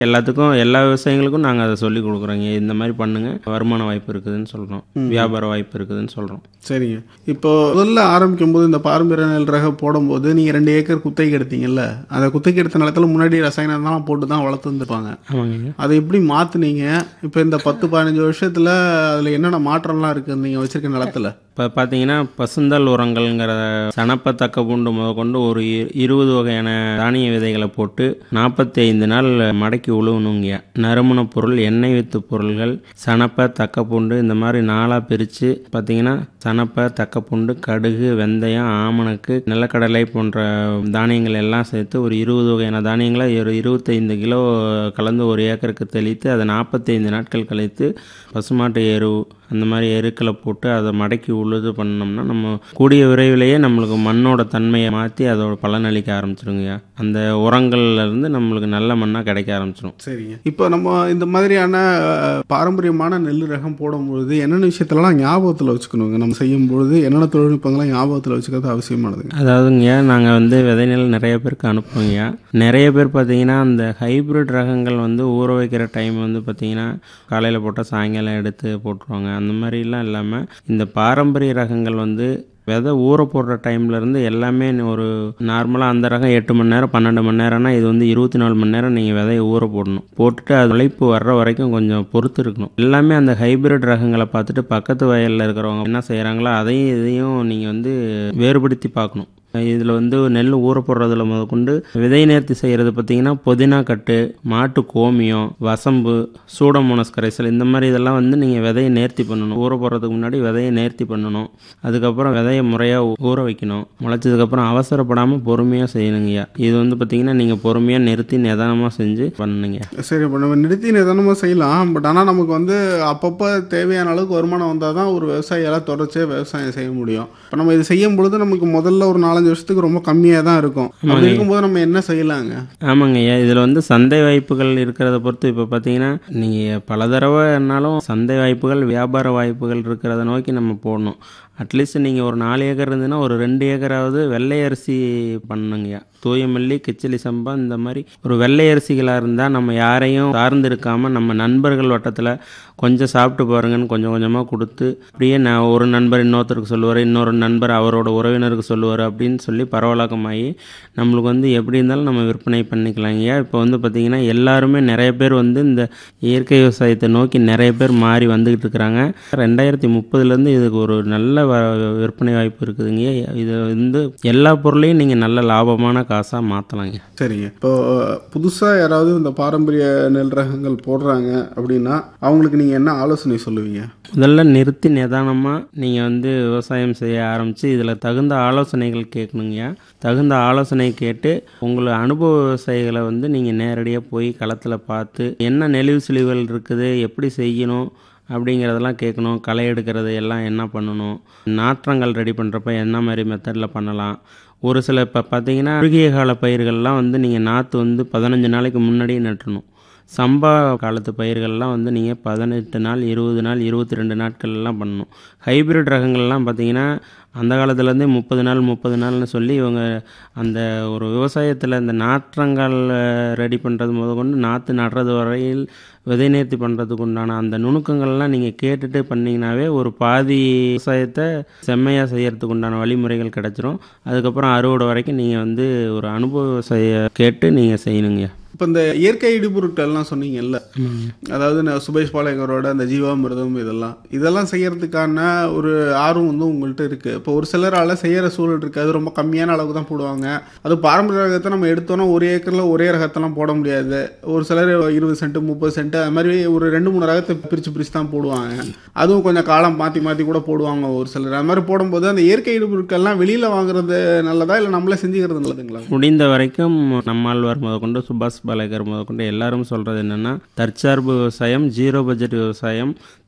எல்லாத்துக்கும் எல்லா விவசாயிகளுக்கும் நாங்கள் அதை சொல்லி கொடுக்குறோங்க இந்த மாதிரி பண்ணுங்க வருமான வாய்ப்பு இருக்குதுன்னு சொல்கிறோம் வியாபார வாய்ப்பு இருக்குதுன்னு சொல்கிறோம் சரிங்க இப்போ முதல்ல ஆரம்பிக்கும் போது இந்த பாரம்பரிய நெல் ரகம் போடும்போது நீங்கள் ரெண்டு ஏக்கர் குத்தகைக்கு எடுத்தீங்கல்ல அந்த குத்தகைக்கு எடுத்த நிலத்துல முன்னாடி ரசாயனம் தான் போட்டு தான் வளர்த்து வந்துருப்பாங்க ஆமாங்க அதை எப்படி மாத்துனீங்க இப்போ இந்த பத்து பதினஞ்சு வருஷத்துல அதுல என்னென்ன மாற்றம்லாம் இருக்கு நீங்க வச்சிருக்க நிலத்துல இப்போ பார்த்தீங்கன்னா பசுந்தல் உரங்கள்ங்கிற சனப்ப தக்க பூண்டு முதற்கொண்டு ஒரு இ- இருபது வகையான தானிய விதைகளை போட்டு நாற்பத்தி ஐந்து நாள் மடக்கி உழுவணுங்க நறுமண பொருள் எண்ணெய் வித்து பொருள்கள் சனப்ப தக்க பூண்டு இந்த மாதிரி நாளாக பிரித்து பார்த்தீங்கன்னா சனப்ப தக்க பூண்டு கடுகு வெந்தயம் ஆமணக்கு நிலக்கடலை போன்ற தானியங்கள் எல்லாம் சேர்த்து ஒரு இருபது வகையான தானியங்களை ஒரு இருபத்தைந்து கிலோ கலந்து ஒரு ஏக்கருக்கு தெளித்து அதை நாற்பத்தைந்து நாட்கள் கழித்து பசுமாட்டு எரு அந்த மாதிரி எருக்களை போட்டு அதை மடக்கி உழுது பண்ணோம்னா நம்ம கூடிய விரைவிலேயே நம்மளுக்கு மண்ணோட தன்மையை மாற்றி அதோட பலனளிக்க ஆரம்பிச்சிருங்க அந்த உரங்கள்ல இருந்து நம்மளுக்கு நல்ல மண்ணாக கிடைக்க ஆரம்பிச்சிடும் சரிங்க இப்போ நம்ம இந்த மாதிரியான அஹ், பாரம்பரியமான நெல் ரகம் போடும்பொழுது என்னென்ன விஷயத்தெல்லாம் ஞாபகத்தில் வச்சுக்கணுங்க நம்ம செய்யும் பொழுது என்னென்ன தொழில்நுட்பங்களை ஞாபகத்தில் வச்சுக்கிறது அவசியமானதுங்க அதாவதுங்க நாங்கள் வந்து விதைநெல் நிறைய பேருக்கு அனுப்புவோங்க நிறைய பேர் பார்த்தீங்கன்னா அந்த ஹைப்ரிட் ரகங்கள் வந்து ஊற வைக்கிற டைம் வந்து பார்த்தீங்கன்னா காலையில் போட்டால் சாயங்காலம் எடுத்து போட்டுருவாங்க அந்த மாதிரிலாம் இல்லாமல் இந்த பாரம்பரிய ரகங்கள் வந்து விதை ஊற போடுற டைம்ல இருந்து எல்லாமே ஒரு நார்மலாக அந்த ரகம் எட்டு மணி நேரம் பன்னெண்டு மணி நேரம்னா இது வந்து இருபத்தி நாலு மணி நேரம் நீங்கள் விதையை ஊற போடணும் போட்டுட்டு அது உழைப்பு வர்ற வரைக்கும் கொஞ்சம் பொறுத்து இருக்கணும் எல்லாமே அந்த ஹைபிரிட் ரகங்களை பார்த்துட்டு பக்கத்து வயலில் இருக்கிறவங்க என்ன செய்கிறாங்களோ அதையும் இதையும் நீங்கள் வந்து வேறுபடுத்தி பார்க்கணும் இதில் வந்து நெல் ஊற போடுறதுல முதற்கொண்டு விதை நேர்த்தி செய்கிறது பார்த்தீங்கன்னா புதினா கட்டு மாட்டு கோமியம் வசம்பு சூடமோனஸ் கரைசல் இந்த மாதிரி இதெல்லாம் வந்து நீங்கள் விதையை நேர்த்தி பண்ணணும் ஊற போடுறதுக்கு முன்னாடி விதையை நேர்த்தி பண்ணணும் அதுக்கப்புறம் விதையை முறையாக ஊற வைக்கணும் முளைச்சதுக்கப்புறம் அவசரப்படாமல் பொறுமையாக செய்யணுங்கய்யா இது வந்து பார்த்தீங்கன்னா நீங்கள் பொறுமையாக நிறுத்தி நிதானமாக செஞ்சு பண்ணுங்க சரி இப்போ நம்ம நிறுத்தி நிதானமாக செய்யலாம் பட் ஆனால் நமக்கு வந்து அப்பப்போ தேவையான அளவுக்கு வருமானம் வந்தால் தான் ஒரு விவசாயியால் தொடர்ச்சியாக விவசாயம் செய்ய முடியும் இப்போ நம்ம இது செய்யும் பொழுது நமக்கு முதல்ல ஒரு நாலஞ்சு வருஷத்துக்கு ரொம்ப கம்மியாக தான் இருக்கும் அப்படி இருக்கும்போது நம்ம என்ன செய்யலாங்க ஆமாங்க ஐயா இதில் வந்து சந்தை வாய்ப்புகள் இருக்கிறத பொறுத்து இப்போ பார்த்தீங்கன்னா நீங்கள் பல தடவைனாலும் சந்தை வாய்ப்புகள் வியாபார வாய்ப்புகள் இருக்கிறத நோக்கி நம்ம போடணும் அட்லீஸ்ட் நீங்கள் ஒரு நாலு ஏக்கர் இருந்ததுன்னா ஒரு ரெண்டு ஏக்கராவது வெள்ளை அரிசி பண்ணுங்கய்யா தூயமல்லி கிச்சலி சம்பா இந்த மாதிரி ஒரு வெள்ளை அரிசிகளாக இருந்தால் நம்ம யாரையும் சார்ந்து இருக்காமல் நம்ம நண்பர்கள் வட்டத்தில் கொஞ்சம் சாப்பிட்டு பாருங்கன்னு கொஞ்சம் கொஞ்சமாக கொடுத்து அப்படியே நான் ஒரு நண்பர் இன்னொருத்தருக்கு சொல்லுவார் இன்னொரு நண்பர் அவரோட உறவினருக்கு சொல்லுவார் அப்படின்னு சொல்லி பரவலாக்கமாகி நம்மளுக்கு வந்து எப்படி இருந்தாலும் நம்ம விற்பனை பண்ணிக்கலாங்கய்யா இப்போ வந்து பார்த்திங்கன்னா எல்லாருமே நிறைய பேர் வந்து இந்த இயற்கை விவசாயத்தை நோக்கி நிறைய பேர் மாறி வந்துக்கிட்டு இருக்கிறாங்க ரெண்டாயிரத்தி முப்பதுலேருந்து இதுக்கு ஒரு நல்ல வ- விற்பனை வாய்ப்பு இருக்குதுங்க இது வந்து எல்லா பொருளையும் நீங்கள் நல்ல லாபமான காசாக மாற்றலாங்க சரிங்க இப்போ புதுசாக யாராவது இந்த பாரம்பரிய நெல் ரகங்கள் போடுறாங்க அப்படின்னா அவங்களுக்கு நீங்கள் என்ன ஆலோசனை சொல்லுவீங்க முதல்ல நிறுத்தி நிதானமாக நீங்கள் வந்து விவசாயம் செய்ய ஆரம்பித்து இதில் தகுந்த ஆலோசனைகள் கேட்கணுங்கய்யா தகுந்த ஆலோசனை கேட்டு உங்களை அனுபவ விவசாயிகளை வந்து நீங்கள் நேரடியாக போய் களத்தில் பார்த்து என்ன நெளிவு சுழிவுகள் இருக்குது எப்படி செய்யணும் அப்படிங்கிறதெல்லாம் கேட்கணும் களை எடுக்கிறது எல்லாம் என்ன பண்ணணும் நாற்றங்கள் ரெடி பண்ணுறப்ப என்ன மாதிரி மெத்தடில் பண்ணலாம் ஒரு சில இப்போ பார்த்தீங்கன்னா குறுகிய கால பயிர்கள்லாம் வந்து நீங்கள் நாற்று வந்து பதினஞ்சு நாளைக்கு முன்னாடியே நட்டுறணும் சம்பா காலத்து பயிர்கள்லாம் வந்து நீங்கள் பதினெட்டு நாள் இருபது நாள் இருபத்தி ரெண்டு நாட்கள்லாம் பண்ணணும் ஹைபிரிட் ரகங்கள்லாம் பார்த்தீங்கன்னா அந்த காலத்துலேருந்தே முப்பது நாள் முப்பது நாள்னு சொல்லி இவங்க அந்த ஒரு விவசாயத்தில் இந்த நாற்றங்கள் ரெடி பண்ணுறது முதற்கொண்டு நாற்று நடுறது வரையில் விதை நேர்த்தி பண்ணுறதுக்கு உண்டான அந்த நுணுக்கங்கள்லாம் நீங்கள் கேட்டுட்டு பண்ணிங்கனாவே ஒரு பாதி விவசாயத்தை செம்மையாக செய்யறதுக்கு உண்டான வழிமுறைகள் கிடச்சிரும் அதுக்கப்புறம் அறுவடை வரைக்கும் நீங்கள் வந்து ஒரு அனுபவ விவசாய கேட்டு நீங்கள் செய்யணுங்க இப்போ இந்த இயற்கை இடுபொருட்கள்லாம் சொன்னீங்கல்ல அதாவது நான் சுபேஷ் பாலேகரோட அந்த ஜீவாமிர்தம் இதெல்லாம் இதெல்லாம் செய்யறதுக்கான ஒரு ஆர்வம் வந்து உங்கள்கிட்ட இருக்கு இப்போ ஒரு சிலரால செய்யற சூழல் இருக்கு அது ரொம்ப கம்மியான அளவுக்கு தான் போடுவாங்க அது பாரம்பரிய ரகத்தை நம்ம எடுத்தோன்னா ஒரு ஏக்கர்ல ஒரே ரகத்தெல்லாம் போட முடியாது ஒரு சிலர் இருபது சென்ட் முப்பது சென்ட் அது மாதிரி ஒரு ரெண்டு மூணு ரகத்தை பிரிச்சு பிரிச்சு தான் போடுவாங்க அதுவும் கொஞ்சம் காலம் மாத்தி மாத்தி கூட போடுவாங்க ஒரு சிலர் அது மாதிரி போடும்போது அந்த இயற்கை இடுபொருட்கள்லாம் வெளியில வாங்குறது நல்லதா இல்லை நம்மளே செஞ்சுக்கிறது நல்லதுங்களா முடிந்த வரைக்கும் நம்மாழ்வார் முதற்கொண்டு சுபாஷ் பாலேகர் முதற்கொண்டு எல்லாரும் சொல்கிறது என்னென்னா தற்சார்பு விவசாயம் ஜீரோ பட்ஜெட் விவசாயம்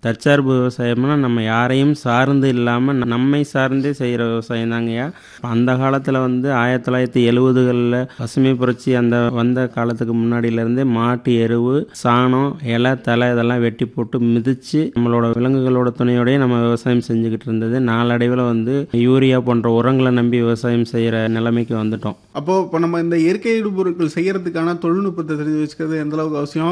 தற்சார்பு விவசாயம்னா நம்ம யாரையும் சார்ந்து இல்லாமல் நம்மை சார்ந்தே செய்கிற விவசாயம் தாங்கய்யா அந்த காலத்தில் வந்து ஆயிரத்தி தொள்ளாயிரத்தி எழுவதுகளில் பசுமை புரட்சி அந்த வந்த காலத்துக்கு முன்னாடியிலேருந்தே மாட்டு எருவு சாணம் இலை தலை இதெல்லாம் வெட்டி போட்டு மிதித்து நம்மளோட விலங்குகளோட துணையோடய நம்ம விவசாயம் செஞ்சுக்கிட்டு இருந்தது நாளடைவில் வந்து யூரியா போன்ற உரங்களை நம்பி விவசாயம் செய்கிற நிலைமைக்கு வந்துட்டோம் அப்போ இப்போ நம்ம இந்த இயற்கை இடுபொருட்கள் செய்யறதுக்கான தொழில்நுட்பத்தை தெரிஞ்சு வச்சுக்கிறது எந்த அளவுக்கு அவசியம்